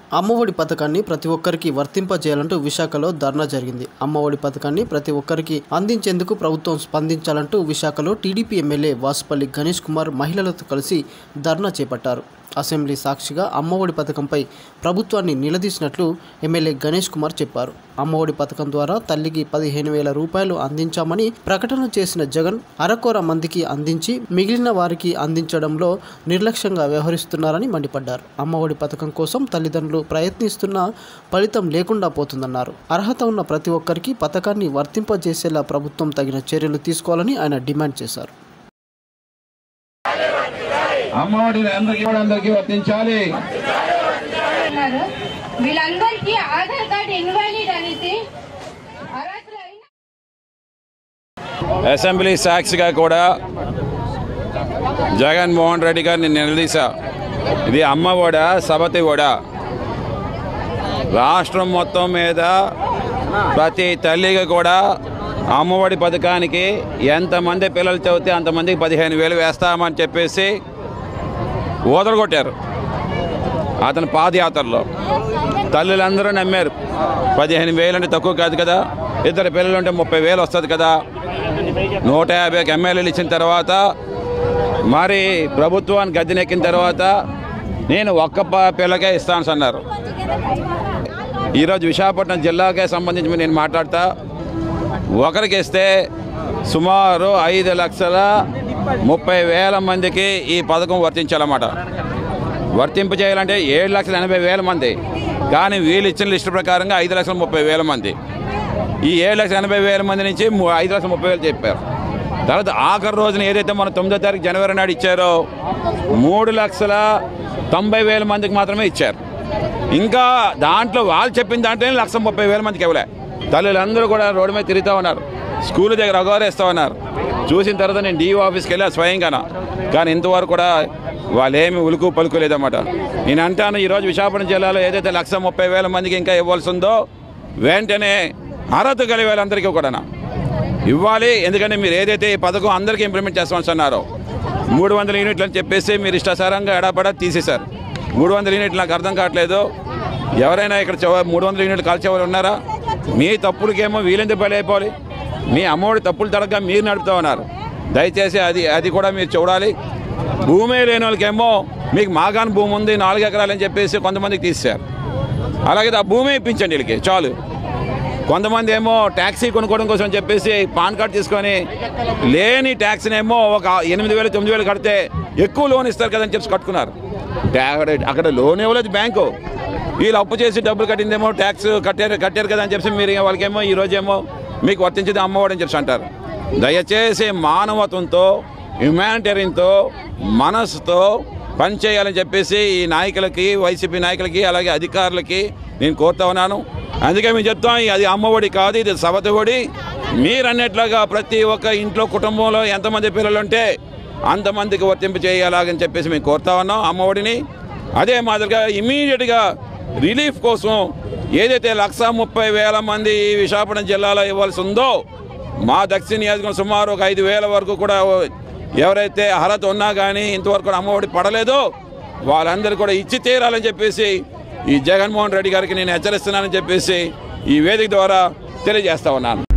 అమ్మఒడి పథకాన్ని ప్రతి ఒక్కరికి వర్తింపజేయాలంటూ విశాఖలో ధర్నా జరిగింది అమ్మఒడి పథకాన్ని ప్రతి ఒక్కరికి అందించేందుకు ప్రభుత్వం స్పందించాలంటూ విశాఖలో టీడీపీ ఎమ్మెల్యే వాసుపల్లి గణేష్ కుమార్ మహిళలతో కలిసి ధర్నా చేపట్టారు అసెంబ్లీ సాక్షిగా అమ్మఒడి పథకంపై ప్రభుత్వాన్ని నిలదీసినట్లు ఎమ్మెల్యే గణేష్ కుమార్ చెప్పారు అమ్మఒడి పథకం ద్వారా తల్లికి పదిహేను వేల రూపాయలు అందించామని ప్రకటన చేసిన జగన్ అరకొర మందికి అందించి మిగిలిన వారికి అందించడంలో నిర్లక్ష్యంగా వ్యవహరిస్తున్నారని మండిపడ్డారు అమ్మఒడి పథకం కోసం తల్లిదండ్రులు ప్రయత్నిస్తున్నా ఫలితం లేకుండా పోతుందన్నారు అర్హత ఉన్న ప్రతి ఒక్కరికి పథకాన్ని వర్తింపజేసేలా ప్రభుత్వం తగిన చర్యలు తీసుకోవాలని ఆయన డిమాండ్ చేశారు అమ్మఒడి అందరికీ కూడా అందరికీ వర్తించాలి ఉన్నారు వీళ్ళందరికీ ఆధార్ కార్డు ఇన్వాలిడ్ అనేసి అర్హతలైన అసెంబ్లీ సాక్షిగా కూడా జగన్మోహన్ రెడ్డి గారిని నిలదీశా ఇది అమ్మ ఓడ సబతి ఓడ రాష్ట్రం మొత్తం మీద ప్రతి తల్లికి కూడా అమ్మఒడి పథకానికి ఎంతమంది పిల్లలు చదివితే అంతమందికి పదిహేను వేలు వేస్తామని చెప్పేసి ఊదరగొట్టారు అతని పాదయాత్రలో తల్లులందరూ నమ్మారు పదిహేను వేలు అంటే తక్కువ కాదు కదా ఇద్దరు పిల్లలు ఉంటే ముప్పై వేలు వస్తుంది కదా నూట యాభై ఎమ్మెల్యేలు ఇచ్చిన తర్వాత మరి ప్రభుత్వాన్ని గద్దెనెక్కిన తర్వాత నేను ఒక్క ప- పిల్లకే ఇస్తాను అన్నారు ఈరోజు విశాఖపట్నం జిల్లాకే సంబంధించి నేను మాట్లాడతా ఒకరికి ఇస్తే సుమారు ఐదు లక్షల ముప్పై వేల మందికి ఈ పథకం వర్తించాలన్నమాట వర్తింపు చేయాలంటే ఏడు లక్షల ఎనభై వేల మంది కానీ వీళ్ళు ఇచ్చిన లిస్టు ప్రకారంగా ఐదు లక్షల ముప్పై వేల మంది ఈ ఏడు లక్షల ఎనభై వేల మంది నుంచి ము- ఐదు లక్షల ముప్పై వేలు చెప్పారు తర్వాత ఆఖరి రోజున ఏదైతే మన తొమ్మిదో తారీఖు జనవరి నాడు ఇచ్చారో మూడు లక్షల తొంభై వేల మందికి మాత్రమే ఇచ్చారు ఇంకా దాంట్లో వాళ్ళు చెప్పిన దాంట్లోనే లక్ష ముప్పై వేల మందికి ఇవ్వలే తల్లులందరూ కూడా రోడ్డు మీద తిరుగుతూ ఉన్నారు స్కూల్ దగ్గర అగౌరేస్తూ ఉన్నారు చూసిన తర్వాత నేను డిఓ ఆఫీస్కి వెళ్ళా స్వయంగాన కానీ ఇంతవరకు కూడా వాళ్ళేమి ఉలుకు పలుకు లేదన్నమాట నేను అంటాను ఈరోజు విశాఖపట్నం జిల్లాలో ఏదైతే లక్ష ముప్పై వేల మందికి ఇంకా ఇవ్వాల్సి ఉందో వెంటనే అర్హత కలిగే వాళ్ళందరికీ కూడా ఇవ్వాలి ఎందుకంటే మీరు ఏదైతే ఈ పథకం అందరికీ ఇంప్లిమెంట్ చేస్తామని అన్నారో మూడు వందల యూనిట్లు అని చెప్పేసి మీరు ఇష్టాసారంగా ఎడాపడా తీసేశారు మూడు వందల యూనిట్లు నాకు అర్థం కావట్లేదు ఎవరైనా ఇక్కడ చెవ- మూడు వందల యూనిట్లు కాల్చేవారు ఉన్నారా మీ తప్పులకేమో వీలెందుకు బలి అయిపోవాలి మీ అమ్మఒడి తప్పులు తడగా మీరు నడుపుతా ఉన్నారు దయచేసి అది అది కూడా మీరు చూడాలి భూమే లేని వాళ్ళకేమో మీకు మాగాన్ భూమి ఉంది నాలుగు ఎకరాలు అని చెప్పేసి కొంతమందికి తీసేశారు అలాగే ఆ భూమి ఇప్పించండి వీళ్ళకి చాలు కొంతమంది ఏమో ట్యాక్సీ కొనుక్కోవడం కోసం చెప్పేసి పాన్ కార్డ్ తీసుకొని లేని ట్యాక్సీని ఏమో ఒక ఎనిమిది వేలు తొమ్మిది వేలు కడితే ఎక్కువ లోన్ ఇస్తారు కదని చెప్పి కట్టుకున్నారు ట్యా- అక్కడ లోన్ ఇవ్వలేదు బ్యాంకు వీళ్ళు అప్పు చేసి డబ్బులు కట్టిందేమో ట్యాక్స్ కట్టారు కట్టారు కదా అని చెప్పి మీరు వాళ్ళకేమో ఈ రోజేమో మీకు వర్తించేది అమ్మఒడి అని చెప్పి అంటారు దయచేసి మానవత్వంతో హ్యుమానిటేరియన్తో మనసుతో పనిచేయాలని చెప్పేసి ఈ నాయకులకి వైసీపీ నాయకులకి అలాగే అధికారులకి నేను కోరుతా ఉన్నాను అందుకే మేము చెప్తాం అది అమ్మఒడి కాదు ఇది సవతి ఒడి మీరు అన్నట్లుగా ప్రతి ఒక్క ఇంట్లో కుటుంబంలో ఎంతమంది పిల్లలు ఉంటే అంతమందికి వర్తింపు చేయాలని చెప్పేసి మేము కోరుతా ఉన్నాం అమ్మఒడిని అదే మాదిరిగా ఇమీడియట్గా రిలీఫ్ కోసం ఏదైతే లక్ష ముప్పై వేల మంది ఈ విశాఖపట్నం జిల్లాలో ఇవ్వాల్సి ఉందో మా దక్షిణ నియోజకవర్గం సుమారు ఒక ఐదు వేల వరకు కూడా ఎవరైతే అర్హత ఉన్నా కానీ ఇంతవరకు కూడా అమ్మఒడి పడలేదో వాళ్ళందరూ కూడా ఇచ్చి తీరాలని చెప్పేసి ఈ జగన్మోహన్ రెడ్డి గారికి నేను హెచ్చరిస్తున్నానని చెప్పేసి ఈ వేదిక ద్వారా తెలియజేస్తా ఉన్నాను